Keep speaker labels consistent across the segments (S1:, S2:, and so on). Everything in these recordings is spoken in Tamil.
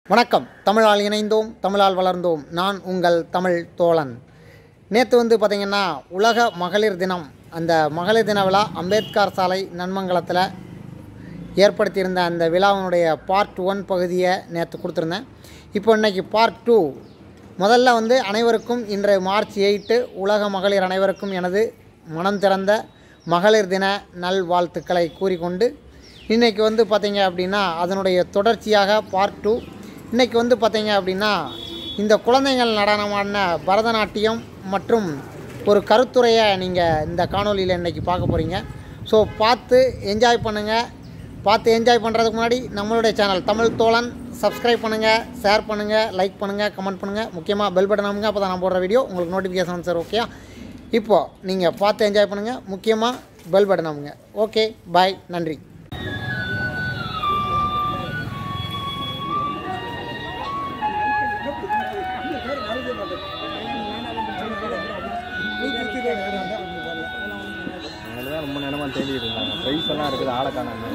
S1: வணக்கம் தமிழால் இணைந்தோம் தமிழால் வளர்ந்தோம் நான் உங்கள் தமிழ் தோழன் நேற்று வந்து பார்த்திங்கன்னா உலக மகளிர் தினம் அந்த மகளிர் தின விழா அம்பேத்கர் சாலை நன்மங்கலத்தில் ஏற்படுத்தியிருந்த அந்த விழாவினுடைய பார்ட் ஒன் பகுதியை நேற்று கொடுத்துருந்தேன் இப்போ இன்னைக்கு பார்ட் டூ முதல்ல வந்து அனைவருக்கும் இன்று மார்ச் எயிட்டு உலக மகளிர் அனைவருக்கும் எனது மனம் திறந்த மகளிர் தின நல்வாழ்த்துக்களை கூறிக்கொண்டு இன்றைக்கி வந்து பார்த்திங்க அப்படின்னா அதனுடைய தொடர்ச்சியாக பார்ட் டூ இன்றைக்கி வந்து பார்த்திங்க அப்படின்னா இந்த குழந்தைகள் நடனமான பரதநாட்டியம் மற்றும் ஒரு கருத்துரையை நீங்கள் இந்த காணொலியில் இன்றைக்கி பார்க்க போகிறீங்க ஸோ பார்த்து என்ஜாய் பண்ணுங்கள் பார்த்து என்ஜாய் பண்ணுறதுக்கு முன்னாடி நம்மளுடைய சேனல் தமிழ் தோழன் சப்ஸ்கிரைப் பண்ணுங்கள் ஷேர் பண்ணுங்கள் லைக் பண்ணுங்கள் கமெண்ட் பண்ணுங்கள் முக்கியமாக பெல் பட்டன் அமுங்க அப்போ தான் நான் போடுற வீடியோ உங்களுக்கு நோட்டிஃபிகேஷன் சார் ஓகே இப்போது நீங்கள் பார்த்து என்ஜாய் பண்ணுங்கள் முக்கியமாக பெல் பட்டன் அமுங்க ஓகே பாய் நன்றி
S2: அவங்கள தான் ரொம்ப நேரமாக தேடிட்டு இருந்தாங்க ப்ரைஸ் எல்லாம் இருக்குது ஆளை காணாம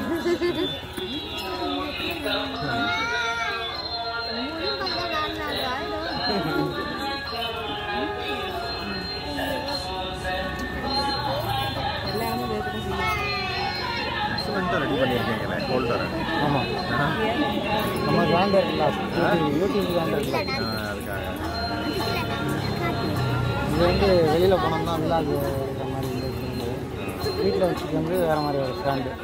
S2: எக்ஸலண்ட்டாக ரெடி பண்ணியிருக்கீங்களே ஹோல்டரை
S1: ஆமாம் நம்ம பிராண்ட் இருக்குல்ல யூடியூப் பிராண்ட் இருக்குல்ல
S2: அதுக்காக
S1: இது வந்து வெளியில் போனோம்னா விழாக் இருக்கிற மாதிரி இருந்துச்சு வீட்டில் வச்சுட்டு வந்து வேறு மாதிரி ஒரு ஸ்டாண்டு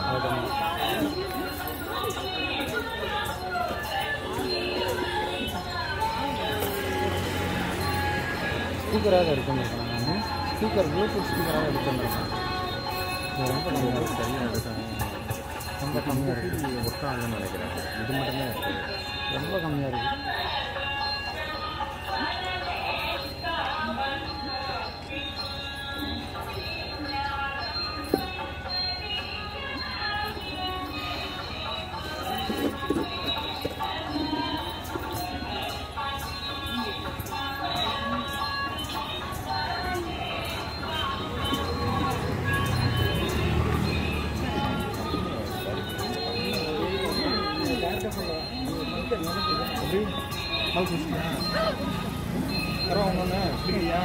S1: ஸ்பீக்கராக எடுத்து வந்திருக்கேன் நான் ஸ்பீக்கர் ப்ளூடூத் ஸ்பீக்கராக எடுத்து வந்திருக்கேன் இது ரொம்ப கம்மியாக
S2: சரியாக எடுத்தாங்க
S1: ரொம்ப கம்மியாக இருக்குது
S2: ஒர்க் ஆகுதுன்னு நினைக்கிறேன் இது மட்டும்தான் இருக்குது
S1: ரொம்ப கம்மியாக இருக்குது
S2: ஒன்று இல்லையா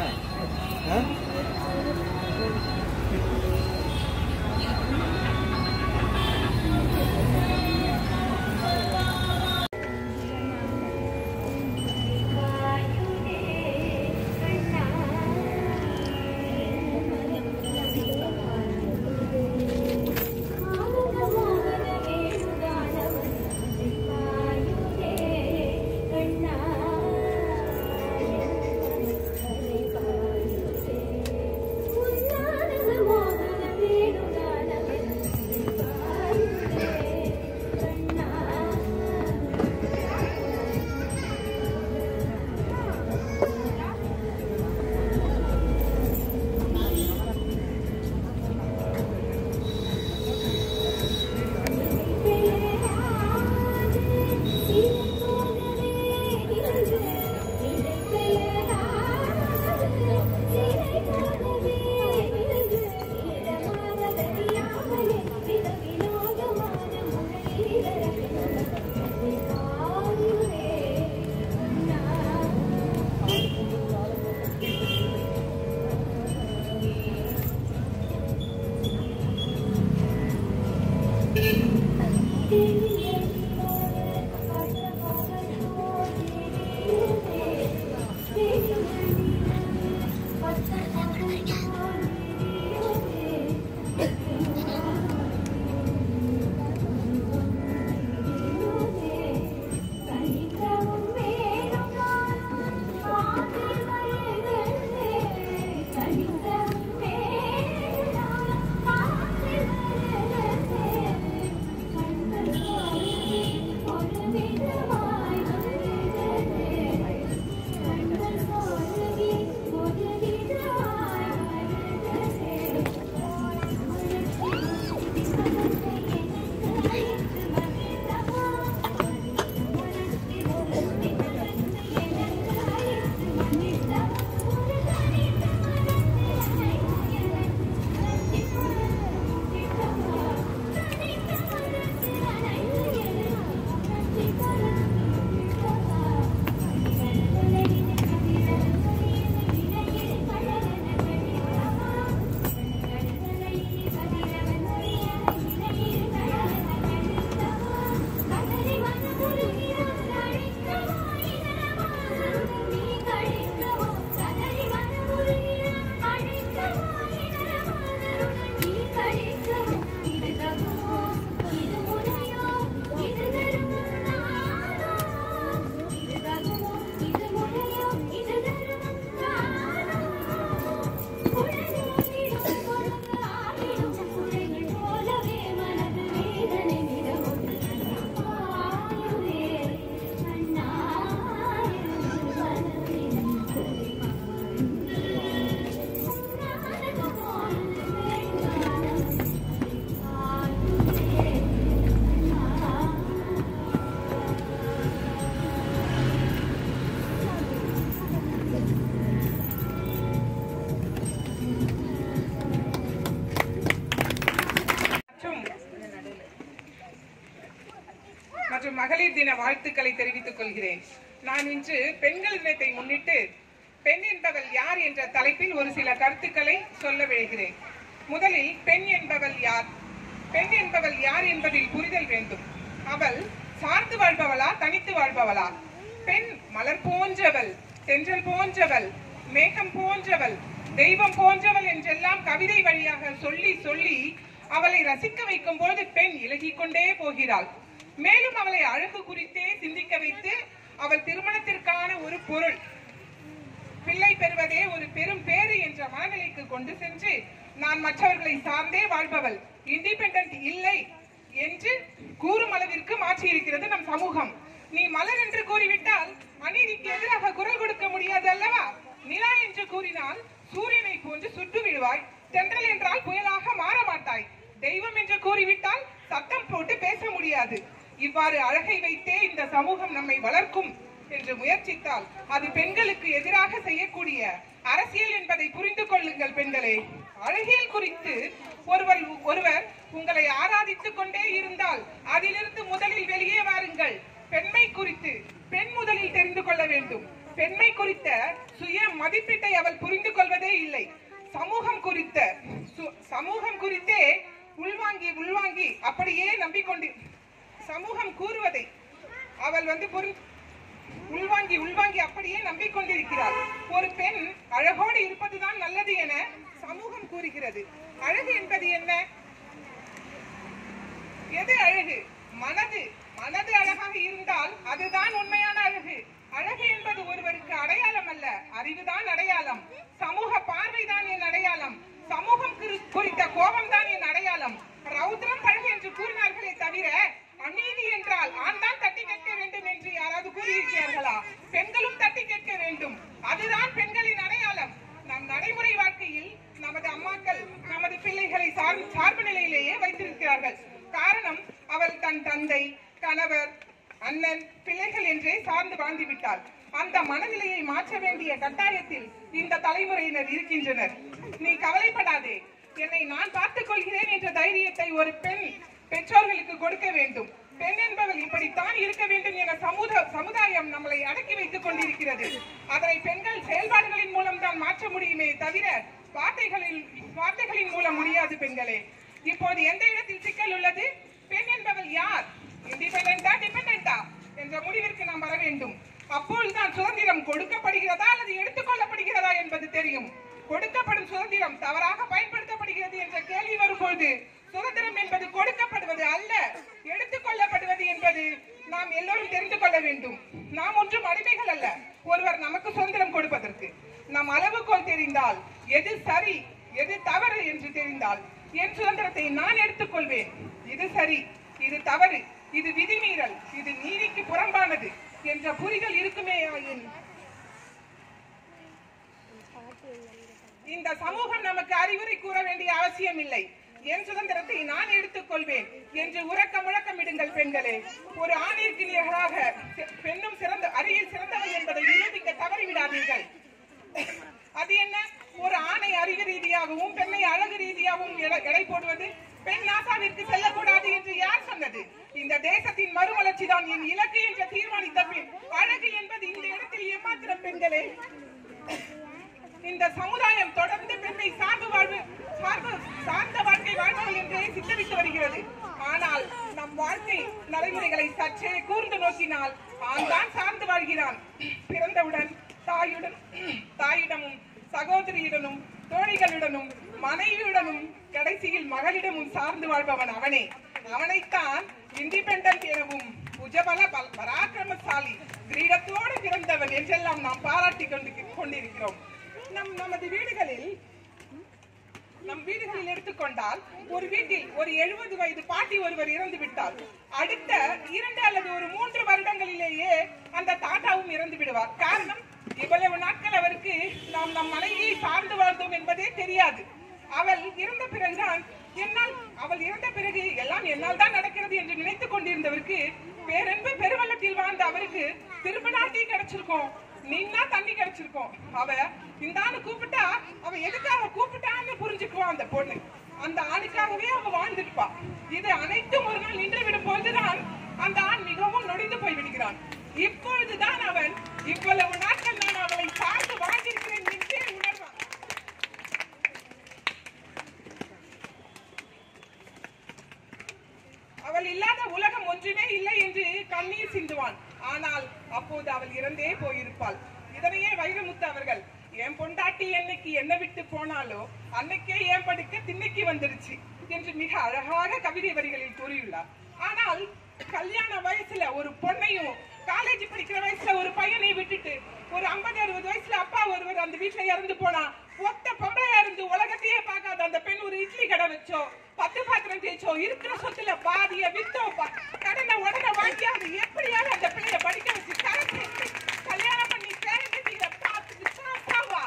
S3: கண்ணா மகளிர் தின வாழ்த்துக்களை தெரிவித்துக் கொள்கிறேன் நான் இன்று பெண்கள் தினத்தை முன்னிட்டு பெண் என்பவள் யார் என்ற தலைப்பில் ஒரு சில கருத்துக்களை சொல்ல விழைகிறேன் முதலில் பெண் என்பவள் யார் பெண் என்பவள் யார் என்பதில் புரிதல் வேண்டும் அவள் சார்ந்து வாழ்பவளா தனித்து வாழ்பவளா பெண் மலர் போன்றவள் தென்றல் போன்றவள் மேகம் போன்றவள் தெய்வம் போன்றவள் என்றெல்லாம் கவிதை வழியாக சொல்லி சொல்லி அவளை ரசிக்க வைக்கும் போது பெண் இலகிக் கொண்டே போகிறாள் மேலும் அவளை அழகு குறித்தே சிந்திக்க வைத்து அவள் திருமணத்திற்கான ஒரு பொருள் பிள்ளை பெறுவதே ஒரு பெரும் பேறு என்ற மனநிலைக்கு கொண்டு சென்று நான் மற்றவர்களை சார்ந்தே வாழ்பவள் இண்டிபெண்டன்ட் இல்லை என்று கூறும் அளவிற்கு மாற்றி இருக்கிறது நம் சமூகம் நீ மலர் என்று கூறிவிட்டால் அநீதிக்கு எதிராக குரல் கொடுக்க முடியாது அல்லவா நிலா என்று கூறினால் சூரியனை போன்று சுட்டு விடுவாய் தென்றல் என்றால் புயலாக மாற மாட்டாய் தெய்வம் என்று கூறிவிட்டால் சத்தம் போட்டு பேச முடியாது இவ்வாறு அழகை வைத்தே இந்த சமூகம் நம்மை வளர்க்கும் என்று முயற்சித்தால் அது பெண்களுக்கு எதிராக செய்யக்கூடிய அரசியல் என்பதை புரிந்து கொள்ளுங்கள் பெண்களே அழகியல் குறித்து ஒருவர் ஒருவர் உங்களை ஆராதித்துக் கொண்டே இருந்தால் அதிலிருந்து முதலில் வெளியே வாருங்கள் பெண்மை குறித்து பெண் முதலில் தெரிந்து கொள்ள வேண்டும் பெண்மை குறித்த சுய மதிப்பீட்டை அவள் புரிந்து கொள்வதே இல்லை சமூகம் குறித்த சு- சமூகம் குறித்தே உள்வாங்கி உள்வாங்கி அப்படியே நம்பிக்கொண்டு சமூகம் கூறுவதை அவள் வந்து புரி உள்வாங்கி உள்வாங்கி அப்படியே நம்பிக்கொண்டிருக்கிறாள் ஒரு பெண் அழகோடு இருப்பதுதான் நல்லது என சமூகம் கூறுகிறது அழகு என்பது என்ன எது அழகு மனது மனது அழகாக இருந்தால் அதுதான் உண்மையான அழகு அழகு என்பது ஒருவருக்கு அடையாளம் அல்ல அறிவுதான் அடையாளம் சமூக பார்வைதான் என் அடையாளம் சமூகம் குறி- குறித்த கோபம் தான் என் அடையாளம் ரௌத்ரம் அழகு என்று கூறினார்களே தவிர அநீதி என்றால் ஆண் தான் தட்டி கேட்க வேண்டும் என்று யாராவது கூறியிருக்கிறார்களா பெண்களும் தட்டி கேட்க வேண்டும் அதுதான் பெண்களின் அடையாளம் நம் நடைமுறை வாழ்க்கையில் நமது அம்மாக்கள் நமது பிள்ளைகளை சார் சார்பு நிலையிலேயே வைத்திருக்கிறார்கள் காரணம் அவள் தன் தந்தை கணவர் அண்ணன் பிள்ளைகள் என்றே சார்ந்து வாழ்ந்து விட்டாள் அந்த மனநிலையை மாற்ற வேண்டிய கட்டாயத்தில் இந்த தலைமுறையினர் இருக்கின்றனர் நீ கவலைப்படாதே என்னை நான் பார்த்துக் கொள்கிறேன் என்ற தைரியத்தை ஒரு பெண் பெற்றோர்களுக்கு கொடுக்க வேண்டும் பெண் என்பவள் இப்படித்தான் இருக்க வேண்டும் என சமூக சமுதாயம் நம்மளை அடக்கி வைத்துக் கொண்டிருக்கிறது அதனை பெண்கள் செயல்பாடுகளின் மூலம் தான் மாற்ற முடியுமே தவிர வார்த்தைகளில் வார்த்தைகளின் மூலம் முடியாது பெண்களே இப்போது எந்த இடத்தில் சிக்கல் உள்ளது பெண் என்பவள் யார் இண்டிபெண்டா டிபெண்டா என்ற முடிவிற்கு நாம் வர வேண்டும் அப்பொழுதுதான் சுதந்திரம் கொடுக்கப்படுகிறதா அல்லது எடுத்துக்கொள்ளப்படுகிறதா என்பது தெரியும் கொடுக்கப்படும் சுதந்திரம் தவறாக பயன்படுத்தப்படுகிறது என்ற கேள்வி வரும்போது சுதந்திரம் என்பது கொடுக்கப்படுவது அல்ல எடுத்துக்கொள்ளப்படுவது என்பது நாம் எல்லோரும் தெரிந்து கொள்ள வேண்டும் நாம் ஒன்றும் அடிமைகள் அல்ல ஒருவர் நமக்கு சுதந்திரம் கொடுப்பதற்கு நம் அளவுகோல் தெரிந்தால் எது சரி எது தவறு என்று தெரிந்தால் என் சுதந்திரத்தை நான் எடுத்துக்கொள்வேன் இது சரி இது தவறு இது விதிமீறல் இது நீதிக்கு புறம்பானது என்ற புரிதல் இருக்குமே ஆயின் இந்த சமூகம் நமக்கு அறிவுரை கூற வேண்டிய அவசியம் இல்லை என் சுதந்திரத்தை நான் எடுத்துக்கொள்வேன் என்று உறக்க முழக்கமிடுங்கள் பெண்களே ஒரு ஆணிற்கு நிகராக பெ- பெண்ணும் சிறந்த அறிவில் சிறந்தவள் என்பதை நிரூபிக்க தவறிவிடாதீர்கள் அது என்ன ஒரு ஆணை அறிவு ரீதியாகவும் பெண்ணை அழகு ரீதியாகவும் எடை- எடை போடுவது பெண் நாசாவிற்கு செல்லக்கூடாது என்று யார் சொன்னது இந்த தேசத்தின் மறுமலர்ச்சி தான் என் இலக்கு என்று தீர்மானித்த பின் அழகு என்பது இந்த இடத்தில் ஏமாத்திரம் பெண்களே இந்த சமுதாயம் தொடர்ந்து பெண்ணை சார்பு வாழ்வு சார்பு சார்ந்த வாழ்க்கை வாழ்பவள் என்றே சித்தரித்து வருகிறது ஆனால் நம் வாழ்க்கை நடைமுறைகளை சற்றே கூர்ந்து நோக்கினால் ஆண் தான் சார்ந்து வாழ்கிறான் பிறந்தவுடன் தாயுடன் தாயிடமும் சகோதரியுடனும் தோழிகளுடனும் மனைவியுடனும் கடைசியில் மகளிடமும் சார்ந்து வாழ்பவன் அவனே அவனைத்தான் இண்டிபெண்டன்ட் எனவும் புஜபல பல- பராக்கிரமசாலி கிரீடத்தோடு பிறந்தவன் என்றெல்லாம் நாம் பாராட்டி கொண்டு கொண்டிருக்கிறோம் நம் நமது வீடுகளில் நம் வீடுகளில் எடுத்துக்கொண்டால் ஒரு வீட்டில் ஒரு எழுபது வயது பாட்டி ஒருவர் இறந்து விட்டால் அடுத்த இரண்டு அல்லது ஒரு மூன்று வருடங்களிலேயே அந்த தாத்தாவும் இறந்து விடுவார் காரணம் இவ்வளவு நாட்கள் அவருக்கு நாம் நம் மனைவியை சார்ந்து வாழ்ந்தோம் என்பதே தெரியாது அவள் இறந்த பிறகுதான் என்னால் அவள் இறந்த பிறகு எல்லாம் என்னால் தான் நடக்கிறது என்று நினைத்துக் கொண்டிருந்தவருக்கு பேரன்பு பெருவெள்ளத்தில் வாழ்ந்த அவருக்கு திருப்பநாட்டி கிடைச்சிருக்கும் நின்னா தண்ணி கிடைச்சிருக்கும் அவ இந்த ஆணு கூப்பிட்டா அவ எதுக்காக கூப்பிட்டான்னு புரிஞ்சுக்குவான் அந்த பொண்ணு அந்த ஆணுக்காகவே அவ வாழ்ந்துருப்பா இது அனைத்தும் ஒரு நாள் நின்று விடும் போதுதான் அந்த ஆண் மிகவும் நொடிந்து போய் விடுகிறான் இப்பொழுதுதான் அவன் இவ்வளவு நாட்கள் நான் அவளை பார்த்து வாழ்ந்திருக்கிறேன் என்றே உணர்வான் அவள் இல்லாத உலகம் ஒன்றுமே இல்லை என்று கண்ணீர் சிந்துவான் ஆனால் அப்போது அவள் இறந்தே போயிருப்பாள் இதனையே வைரமுத்து அவர்கள் என் பொண்டாட்டி என்னைக்கு என்ன விட்டு போனாலோ அன்னைக்கே ஏன் படுக்க திண்ணைக்கு வந்துருச்சு என்று மிக அழகாக கவிதை வரிகளில் கூறியுள்ளார் ஆனால் கல்யாண வயசுல ஒரு பொண்ணையும் காலேஜ் படிக்கிற வயசுல ஒரு பையனை விட்டுட்டு ஒரு 50 அறுபது வயசுல அப்பா ஒருவர் அந்த வீட்டுல இறந்து போனா ஒத்த பொம்பளையா இருந்து உலகத்தையே பார்க்காத அந்த பெண் ஒரு இட்லி கடை வச்சோ பத்து பாத்திரம் தேய்ச்சோ இருக்கிற சொத்துல பாதிய வித்தோ ப- கடனை உடனே வாங்கியாவது எப்படியாவது அந்த பிள்ளைய படிக்க வச்சு கரை சேர்த்து கல்யாணம் பண்ணி பேரண்டில பார்த்துட்டு தான் போவா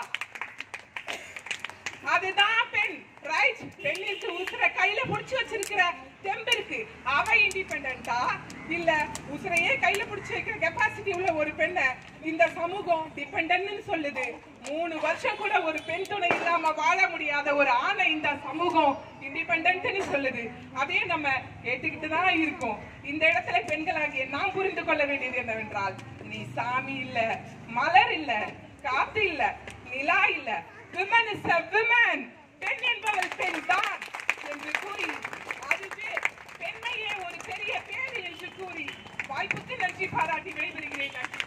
S3: அதுதான் பெண் ரைட் பெண்ணிற்கு உசுர கையில புடிச்சு வச்சிருக்கிற தெம்பு இருக்கு அவ இண்டிபெண்டா இல்ல உசுரையே கையில புடிச்சு வைக்கிற கெப்பாசிட்டி உள்ள ஒரு பெண்ணை இந்த சமூகம் டிபெண்டன்ட்னு சொல்லுது மூணு வருஷம் கூட ஒரு பெண் துணை இல்லாம வாழ முடியாத ஒரு ஆணை இந்த சமூகம் இண்டிபெண்டன்ட்னு சொல்லுது அதே நம்ம ஏத்துக்கிட்டு தான் இருக்கோம் இந்த இடத்துல பெண்களாகிய நாம் புரிந்து கொள்ள வேண்டியது என்னவென்றால் நீ சாமி இல்ல மலர் இல்ல காத்து இல்ல நிலா இல்ல விமன் இஸ் a woman பெண் என்பவள் பெண் தான் என்று கூறி அதுவே பெண்மையே ஒரு பெரிய பேரு என்று கூறி வாய்ப்புக்கு நன்றி பாராட்டி விடைபெறுகிறேன் நன்றி